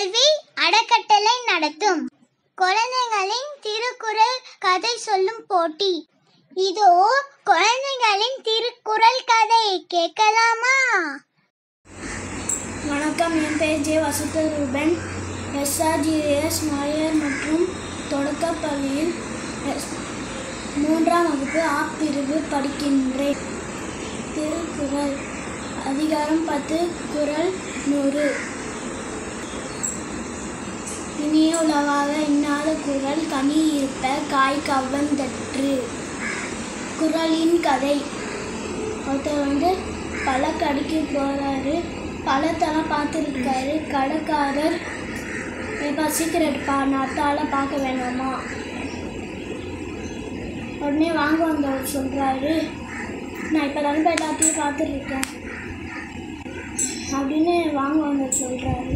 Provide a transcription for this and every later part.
கல்வி அறக்கட்டளை நடத்தும் குழந்தைகளின் திருக்குறள் கதை சொல்லும் போட்டி இதோ குழந்தைகளின் திருக்குறள் கதை கேட்கலாமா வணக்கம் என் பெயர் ஜே வசந்த ரூபன் எஸ்ஆர்ஜிஎஸ் மலையர் மற்றும் தொடக்கப்பள்ளியில் எஸ்- மூன்றாம் வகுப்பு ஆ பிரிவு படிக்கின்றேன் திருக்குறள் அதிகாரம் பத்து குறள் நூறு இனிய உலகாக இன்னாத குறள் கனி இருப்ப காய் கவ்வந்தற்று குறளின் கதை ஒருத்தர் வந்து பழக்கடைக்கு போகிறாரு பழத்தெல்லாம் பார்த்துருக்காரு கடைக்காரர் எப்பா சீக்கிரம் எடுப்பா நாத்தால பார்க்க வேணாமா உடனே வாங்க வந்தவர் சொல்கிறாரு நான் இப்போ தானே போய் எல்லாத்தையும் பார்த்துருக்கேன் அப்படின்னு வாங்க வந்தவர் சொல்கிறாரு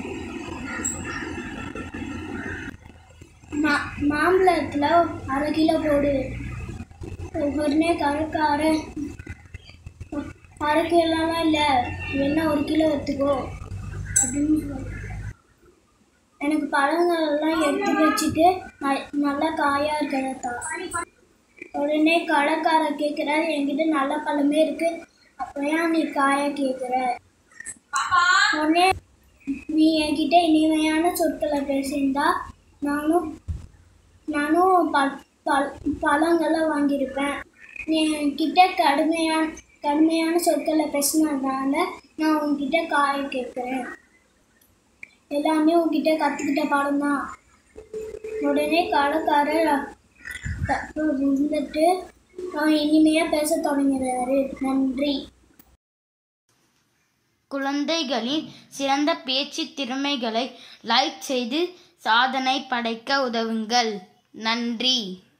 மா மாம்பழத்தில் அரை கிலோ போடு உடனே கடைக்காரன் அரை கிலோலாம் இல்லை வேணா ஒரு கிலோ எடுத்துக்கோ அப்படின்னு சொல்றாரு. எனக்கு பழங்கள் எல்லாம் எடுத்து வச்சுட்டு ந- நல்லா காயாக இருக்கிறதா உடனே கடைக்காரர் கேட்குறாரு என்கிட்ட நல்ல பழமே இருக்கு அப்போ ஏன் நீ காயை கேட்குற உடனே நீ என்கிட்ட இனிமையான சொற்களை பேசியிருந்தா நானும் நானும் ப பழ பழங்களை வாங்கியிருப்பேன் நீ என்கிட்ட கடுமையான கடுமையான சொற்களை பேசினதுனால நான் உன்கிட்ட காய கேட்குறேன் எல்லாமே உன்கிட்ட கற்றுக்கிட்ட பாடம் தான் உடனே கடைக்காரர் த- இருந்துட்டு அவன் இனிமையாக பேச தொடங்கிறாரு நன்றி குழந்தைகளின் சிறந்த பேச்சு திறமைகளை லைக் செய்து சாதனை படைக்க உதவுங்கள் நன்றி